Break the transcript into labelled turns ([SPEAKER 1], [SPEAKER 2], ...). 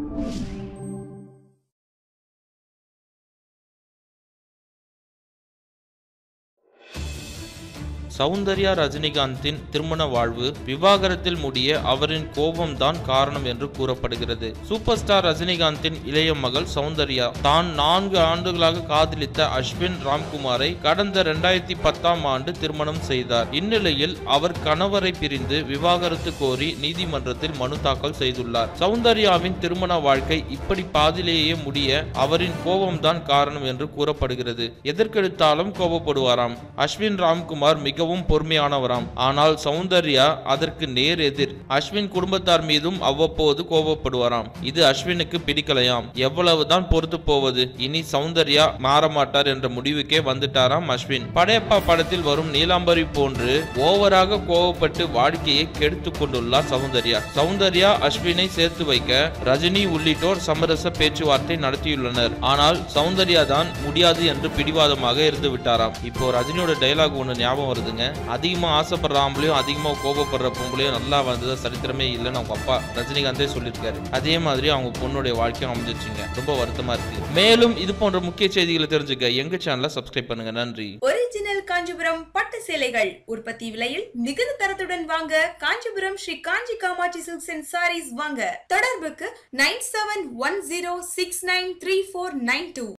[SPEAKER 1] சௌந்தர்யா ரஜினிகாந்தின் திருமண வாழ்வு விவாகரத்தில் முடிய அவரின் கோபம்தான் காரணம் என்று கூறப்படுகிறது சூப்பர் ஸ்டார் ரஜினிகாந்தின் இளைய மகள் சௌந்தர்யா தான் நான்கு ஆண்டுகளாக காதலித்த அஸ்வின் ராம்குமாரை கடந்த இரண்டாயிரத்தி பத்தாம் ஆண்டு திருமணம் செய்தார் இந்நிலையில் அவர் கணவரை பிரிந்து விவாகரத்து கோரி நீதிமன்றத்தில் மனு தாக்கல் செய்துள்ளார் சௌந்தர்யாவின் திருமண வாழ்க்கை இப்படி பாதிலேயே முடிய அவரின் கோபம்தான் காரணம் என்று கூறப்படுகிறது எதற்கெடுத்தாலும் கோபப்படுவாராம் அஸ்வின் ராம்குமார் மிகவும் பொறுமையானவராம் ஆனால் சௌந்தர்யா அதற்கு நேர் எதிர் அஸ்வின் குடும்பத்தார் மீதும் அவ்வப்போது கோபப்படுவாராம் இது அஸ்வினுக்கு பிடிக்கலையாம் எவ்வளவுதான் பொறுத்து போவது இனி சௌந்தர்யா மாறமாட்டார் என்ற முடிவுக்கே வந்துட்டாராம் அஸ்வின் படையப்பா படத்தில் வரும் நீலாம்பரி போன்று ஓவராக கோபப்பட்டு வாழ்க்கையை கெடுத்து கொண்டுள்ளார் சௌந்தர்யா சௌந்தர்யா அஸ்வினை சேர்த்து வைக்க ரஜினி உள்ளிட்டோர் சமரச பேச்சுவார்த்தை நடத்தியுள்ளனர் ஆனால் சௌந்தர்யா தான் முடியாது என்று பிடிவாதமாக இருந்து விட்டாராம் இப்போ ரஜினியோட டைலாக் ஒன்று ஞாபகம் வருதுங்க அதிகமா ஆசைப்படுற ஆம்பளையும் அதிகமா கோபப்படுற பொம்பளையும் நல்லா வந்ததா சரித்திரமே இல்லைன்னு அவங்க அப்பா ரஜினிகாந்தே சொல்லியிருக்காரு அதே மாதிரி அவங்க பொண்ணுடைய வாழ்க்கையும் அமைஞ்சிருச்சுங்க ரொம்ப வருத்தமா இருக்கு மேலும் இது போன்ற முக்கிய செய்திகளை தெரிஞ்சுக்க எங்க சேனலை சப்ஸ்கிரைப் பண்ணுங்க நன்றி
[SPEAKER 2] ஒரிஜினல் காஞ்சிபுரம் பட்டு சேலைகள் உற்பத்தி விலையில் மிகுந்த தரத்துடன் வாங்க Kanchipuram Sri Kanchi Kamakshi silks and sarees வாங்க தொடர்புக்கு nine seven one zero six nine three four nine two